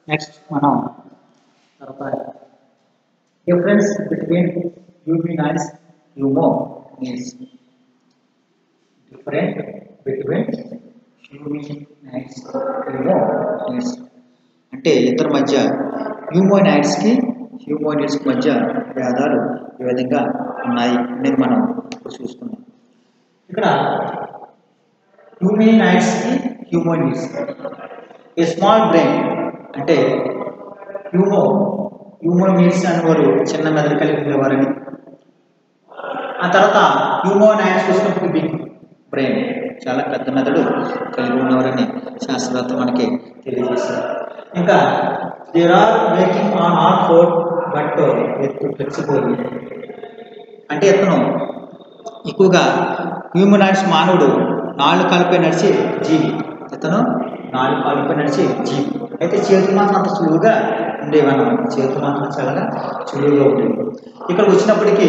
Next మనం తర్వాత difference between హ్యూమినైజ్ హ్యూమో మీన్స్ డిఫరెంట్ బిట్వీన్ హ్యూమినైజ్ హ్యూమో మీన్స్ అంటే ఇద్దరి మధ్య హ్యూమోనైడ్స్కి హ్యూమోనిడ్స్కి మధ్య భేదాలు ఈ విధంగా ఉన్నాయి అనేది మనం ఇప్పుడు చూసుకుందాం ఇక్కడ హ్యూమనైడ్స్కి హ్యూమోనిడ్స్ ఏ స్మాల్ బ్రెయిన్ అంటే హ్యూమో హ్యూమోనిడ్స్ అనేవారు చిన్న మెదడు కలిగి ఉండేవారని ఆ తర్వాత హ్యూమోనైడ్స్ వచ్చినప్పుడు బిగ్ బ్రెయిన్ చాలా పెద్ద మెదడు కలిగి ఉన్నవారని శాస్త్రవేత్త మనకి తెలియజేశారు ఇంకా there are making on all four but with flexible అంటే ఇతను ఎక్కువగా హ్యూమనాయిడ్స్ మానవుడు నాలుగు కాలుపై నడిచే జీవి ఇతను నాలుగు కాలుపై నడిచే జీవి అయితే చేతులు మాత్రం అంత సులువుగా ఉండేవన్నమాట చేతులు మాత్రం చాలా సులువుగా ఉండేవి ఇక్కడికి వచ్చినప్పటికీ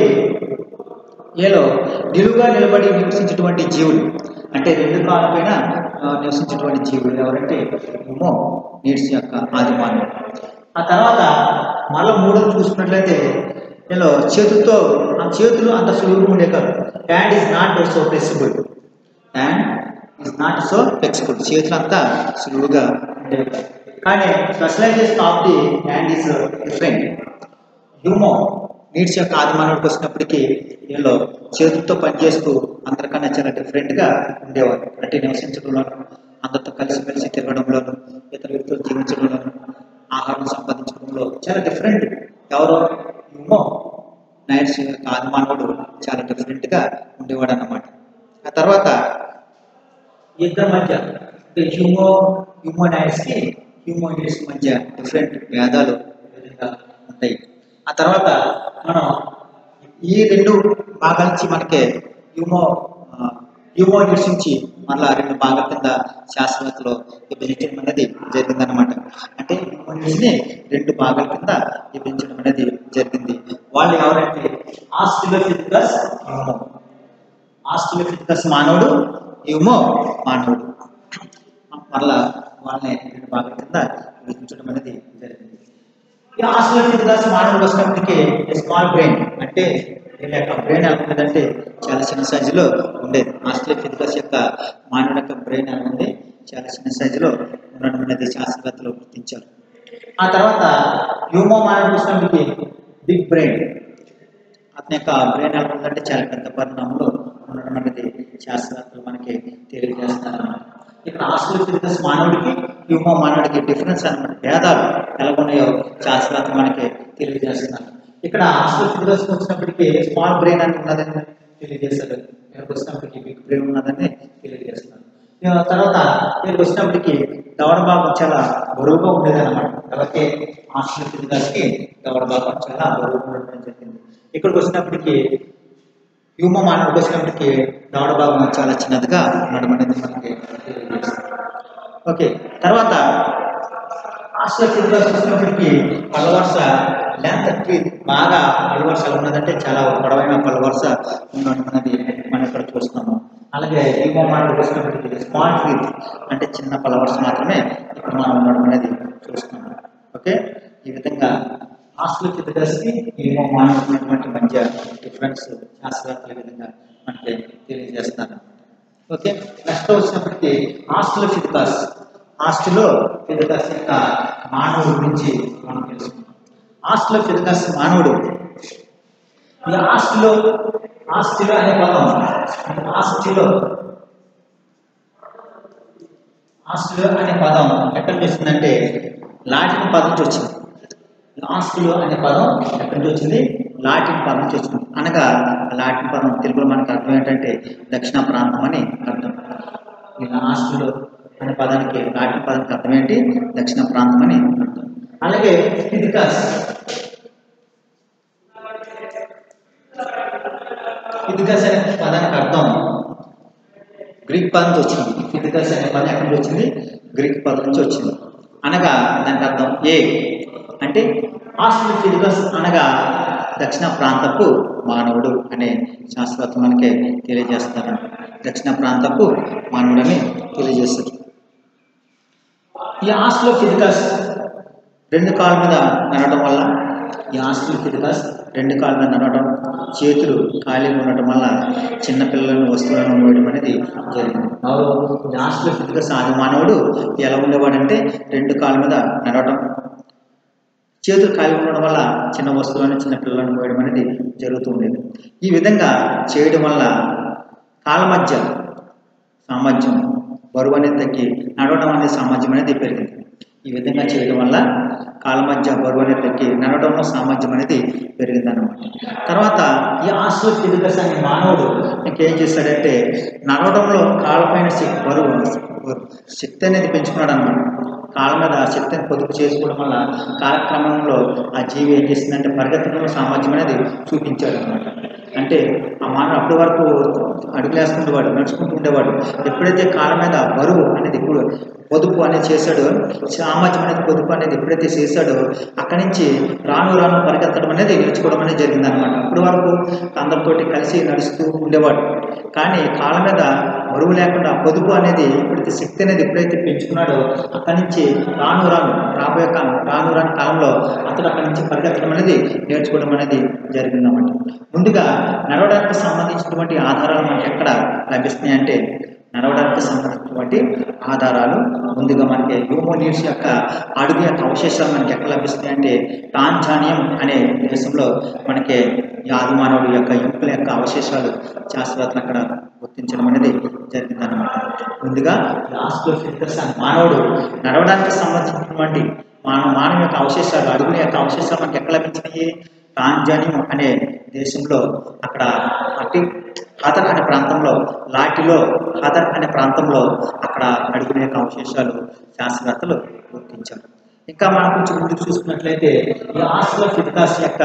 ఏలో నిలువుగా నిలబడి నివసించేటువంటి జీవులు అంటే రెండు కాళ్ళపైన ఆ, నివసించేటువంటి జీవులు ఎవరంటే ఏమో నీడ్స్ యొక్క ఆదిమానవుడు ఆ తర్వాత మళ్ళీ మూడు చూసుకున్నట్లయితే నేను చేతులతో ఆ చేతులు అంత సులువుగా ఉండే కాదు hand is not so flexible hand is not so flexible చేతులు అంతా సులువుగా ఉండేవి కాదు. కానీ specialisation of the hand is different హ్యూమో నీడ్స్ యొక్క ఆదిమానవుడికి వచ్చినప్పటికీ వీళ్ళు చేతులతో పనిచేస్తూ అందరికన్నా చాలా డిఫరెంట్గా ఉండేవారు అంటే నివసించడంలోను అందరితో కలిసిమెలిసి తిరగడంలోను ఇతర వ్యక్తులు జీవించడంలోను ఆహారం సంపాదించడంలో చాలా డిఫరెంట్ ఎవరో హ్యూమో నైట్స్ యొక్క ఆదిమానవుడు చాలా డిఫరెంట్గా ఉండేవాడు అన్నమాట ఆ తర్వాత ఇద్దరి మధ్య అంటే హ్యూమో హ్యూమోనైడ్స్కి హ్యూమోనిడ్స్ మధ్య డిఫరెంట్ భేదాలు ఈ విధంగా ఉంటాయి ఆ తర్వాత మనం ఈ రెండు భాగాల నుంచి మనకి హ్యూమో హ్యూమోనిడ్స్ నుంచి మళ్ళా రెండు భాగాల కింద శాస్త్రవేత్తలు విభజించడం అనేది జరిగిందనమాట అంటే హ్యూమోనిడ్స్ని రెండు భాగాల కింద విభజించడం అనేది జరిగింది వాళ్ళు ఎవరంటే ఆస్ట్రిలోఫిథికస్ హ్యూమో ఆస్ట్రిలోఫిథికస్ మానవుడు హ్యూమో మానవుడు మరలా వాళ్ళని రెండు భాగాల కింద విభజించడం అనేది జరిగింది ఈ ఆస్ట్రిలోఫిథికస్ మానవుడు వచ్చినప్పటికీ స్మాల్ బ్రెయిన్ అంటే వీళ్ళ యొక్క బ్రెయిన్ ఎలా ఉండేదంటే చాలా చిన్న సైజులో ఉండేది ఆస్ట్రిలోఫిథికస్ యొక్క మానవుడి యొక్క బ్రెయిన్ ఎలా ఉంది చాలా చిన్న సైజులో ఉండడం అనేది శాస్త్రవేత్తలు గుర్తించారు ఆ తర్వాత హ్యూమో మానవుడు వచ్చినప్పటికీ బిగ్ బ్రెయిన్ అతని యొక్క బ్రెయిన్ ఎలా ఉందంటే చాలా పెద్ద పరిణామంలో ఉండడం అనేది శాస్త్రవేత్తలు మనకి తెలియజేస్తారు ఇక్కడ ఆస్ట్రోఫిజికస్ మానవుడికి హ్యూమో మానవుడికి డిఫరెన్స్ అనమాట భేదాలు ఎలా ఉన్నాయో శాస్త్రవేత్తలు మనకి తెలియజేస్తున్నారు ఇక్కడ ఆస్ట్రోఫిజికస్ వచ్చినప్పటికీ స్మాల్ బ్రెయిన్ అని ఉన్నదని తెలియజేస్తారు ఇక్కడికి వచ్చినప్పటికీ బిగ్ బ్రెయిన్ ఉన్నదని తెలియజేస్తున్నారు ఇక తర్వాత ఇక్కడికి వచ్చినప్పటికీ దవడ భాగం చాలా బరువుగా ఉండేది అనమాట కాబట్టి ఆస్ట్రోఫిజికస్కి దవడ భాగం చాలా బరువుగా ఉండడం జరిగింది ఇక్కడికి వచ్చినప్పటికీ హ్యూమో మానవుడికి వచ్చినప్పటికీ దవడ భాగం చాలా చిన్నదిగా ఉండడం అనేది మనకి తెలియజేస్తుంది ఓకే తర్వాత ఆస్ట్రోఫిజికస్ వచ్చినప్పటికీ పళ్ళ వరుస లెంత్ ట్రీ బాగా పళ్ళ వరుస ఎలా ఉన్నదంటే చాలా పొడవైన పళ్ళ వరుస ఉండడం అనేది మనం ఇక్కడ చూస్తున్నాము అలాగే హ్యూమో మానవుడికి వచ్చినప్పటికీ స్మాల్ ట్రీ అంటే చిన్న పళ్ళ వరుస మాత్రమే ఇక్కడ మనం ఉండడం అనేది చూస్తున్నాము ఓకే ఈ విధంగా ఆస్ట్రోఫిజికస్కి హ్యూమో మానవుడికి ఉన్నటువంటి మధ్య డిఫరెన్స్ శాస్త్రవేత్తల విధంగా మనకి తెలియజేస్తున్నారు ఓకే నెక్స్ట్ వచ్చినప్పటికీ హాస్టల్ ఫిజికస్ హాస్టల్లో ఫిజికస్ యొక్క మానవుడి గురించి మనం తెలుసుకుందాం హాస్టల్ ఫిజికస్ మానవుడు ఈ హాస్టల్లో హాస్టల్ అనే పదం హాస్టల్లో హాస్టల్ అనే పదం ఎక్కడికి వచ్చిందంటే లాటిన్ పదం నుంచి వచ్చింది ఆస్తులు అనే పదం ఎక్కడి నుంచి వచ్చింది లాటిన్ పదం నుంచి వచ్చింది అనగా లాటిన్ పదం తెలుగులో మనకు అర్థం ఏంటంటే దక్షిణ ప్రాంతం అని అర్థం ఈ ఆస్తులు అనే పదానికి లాటిన్ పదానికి అర్థం ఏంటి దక్షిణ ప్రాంతం అని అర్థం అలాగే ఫిజికస్ ఫిజికస్ అనే పదానికి అర్థం గ్రీక్ పదం నుంచి వచ్చింది ఫిజికస్ అనే పదం ఎక్కడి నుంచి వచ్చింది గ్రీక్ పదం నుంచి వచ్చింది అనగా దానికి అర్థం ఏ అంటే ఆస్ట్రల్ ఫిజికస్ అనగా దక్షిణ ప్రాంతపు మానవుడు అనే శాస్త్రవేత్త మనకి తెలియజేస్తారు దక్షిణ ప్రాంతపు మానవుడని తెలియజేస్తారు ఈ ఆస్ట్రో ఫిజికస్ రెండు కాళ్ళ మీద నడవడం వల్ల ఈ ఆస్ట్రలోపిథెకస్ రెండు కాళ్ళ మీద నడవడం చేతులు ఖాళీగా ఉండటం వల్ల చిన్నపిల్లలను వస్తువులను మోయడం అనేది జరిగింది ఎవరు ఈ ఆస్ట్రలోపిథెకస్ ఆది మానవుడు ఎలా ఉండేవాడంటే రెండు కాళ్ళ మీద నడవడం చేతులు ఖాళీ ఉండడం వల్ల చిన్న వస్తువులను చిన్న పిల్లలను మోయడం అనేది జరుగుతూ ఉండేది ఈ విధంగా చేయడం వల్ల కాళ్ళ మధ్య సామర్థ్యం బరువు అనేది తగ్గి నడవడం అనేది సామర్థ్యం అనేది పెరిగింది ఈ విధంగా చేయడం వల్ల కాళ్ళ మధ్య బరువు అనేది తగ్గి నడవడంలో సామర్థ్యం అనేది పెరిగింది అనమాట తర్వాత ఈ ఆస్ట్రోఫిజికస్ అనే మానవుడు ఇంకేం చేశాడంటే నడవడంలో కాళ్ళపైన శక్తి బరువు శక్తి అనేది పెంచుకున్నాడు అనమాట కాళ్ళ మీద ఆ శక్తిని పొదుపు చేసుకోవడం వల్ల కాలక్రమంలో ఆ జీవి ఏం చేసిందంటే పరిగెత్తడంలో సామర్థ్యం అనేది చూపించాడు అనమాట అంటే ఆ మానవుడు అప్పటి వరకు అడుగులు వేసుకుంటేవాడు నడుచుకుంటూ ఉండేవాడు ఎప్పుడైతే కాళ్ళ మీద బరువు అనేది ఇప్పుడు పొదుపు అనేది చేశాడో సామర్థ్యం అనేది పొదుపు అనేది ఎప్పుడైతే చేశాడో అక్కడి నుంచి రాను రాను పరిగెత్తడం అనేది నేర్చుకోవడం అనేది జరిగింది అనమాట అప్పటి వరకు అందరితోటి కలిసి నడుస్తూ ఉండేవాడు కానీ కాళ్ళ మీద బరువు లేకుండా పొదుపు అనేది ఎప్పుడైతే శక్తి అనేది ఎప్పుడైతే పెంచుకున్నాడో అక్కడి నుంచి రాను రాను రాబోయే కాలం రాను రాను కాలంలో అతడు అక్కడి నుంచి పరిగెత్తడం అనేది నేర్చుకోవడం అనేది జరిగిందన్నమాట ముందుగా నడవడానికి సంబంధించినటువంటి ఆధారాలు మనకి ఎక్కడ లభిస్తున్నాయి అంటే నడవడానికి సంబంధించినటువంటి ఆధారాలు ముందుగా మనకి హ్యూమోనియర్స్ యొక్క అడుగు యొక్క అవశేషాలు మనకి ఎక్కడ లభిస్తాయి అంటే టాంజానియం అనే దేశంలో మనకి ఈ ఆదిమానవుడి యొక్క ఎముకల యొక్క అవశేషాలు శాస్త్రవేత్తలు అక్కడ గుర్తించడం అనేది జరిగిందన్నమాట ముందుగా లాస్ట్లో ఫిజికల్స్ అనే మానవుడు నడవడానికి సంబంధించినటువంటి మానవ మానవ యొక్క అవశేషాలు అడుగుల యొక్క అవశేషాలు మనకి ఎక్కడ లభించినాయి టాంజానియం అనే దేశంలో అక్కడ అట్టి హదర్ అనే ప్రాంతంలో లాటిలో హదర్ అనే ప్రాంతంలో అక్కడ అడుగుల యొక్క అవశేషాలు శాస్త్రవేత్తలు గుర్తించారు ఇంకా మనం కొంచెం ముందుకు చూసుకున్నట్లయితే ఈ ఆస్ట్రో ఫిజికాస్ యొక్క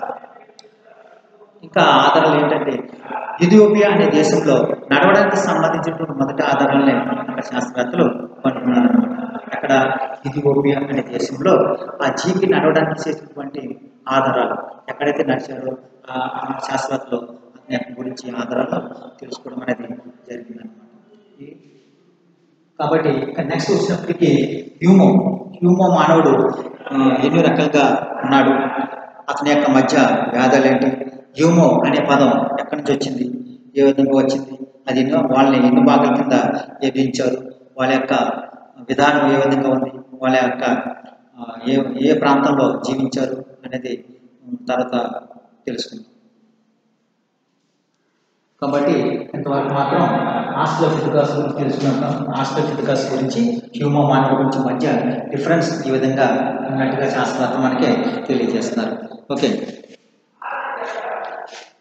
ఇంకా ఆధారాలు ఏంటంటే ఇథియోపియా అనే దేశంలో నడవడానికి సంబంధించినటువంటి మొదటి ఆధారాలనే అక్కడ శాస్త్రవేత్తలు కనుగొన్నారు అక్కడ ఇథియోపియా అనే దేశంలో ఆ జీవి నడవడానికి చేసినటువంటి ఆధారాలు ఎక్కడైతే నడిచారో ఆ ఆ శాస్త్రవేత్తలు అతని యొక్క గురించి ఆధారాలు తెలుసుకోవడం అనేది జరిగిందన్నమాట ఈ- కాబట్టి ఇక నెక్స్ట్ వచ్చినప్పటికీ హ్యూమో హ్యూమో మానవుడు ఆ, ఎన్ని రకాలుగా ఉన్నాడు అతని యొక్క మధ్య వ్యాధాలు ఏంటి హ్యూమో అనే పదం ఎక్కడి నుంచి వచ్చింది ఏ విధంగా వచ్చింది అది ఎన్నో వాళ్ళని ఎన్ని భాగాల కింద విభజించారు వాళ్ళ యొక్క విధానం ఏ విధంగా ఉంది వాళ్ళ యొక్క ఆ, ఏ ఏ ప్రాంతంలో జీవించారు అనేది తర్వాత తెలుసుకుందాం కాబట్టి ఇంతవరకు మాత్రం ఆస్ట్రోఫిజికల్స్ గురించి తెలుసుకున్నాం ఆస్ట్రోఫిజికల్స్ గురించి హ్యూమో మానవ గురించి మధ్య డిఫరెన్స్ ఈ విధంగా ఉన్నట్టుగా శాస్త్రవేత్త మనకి తెలియజేస్తున్నారు ఓకే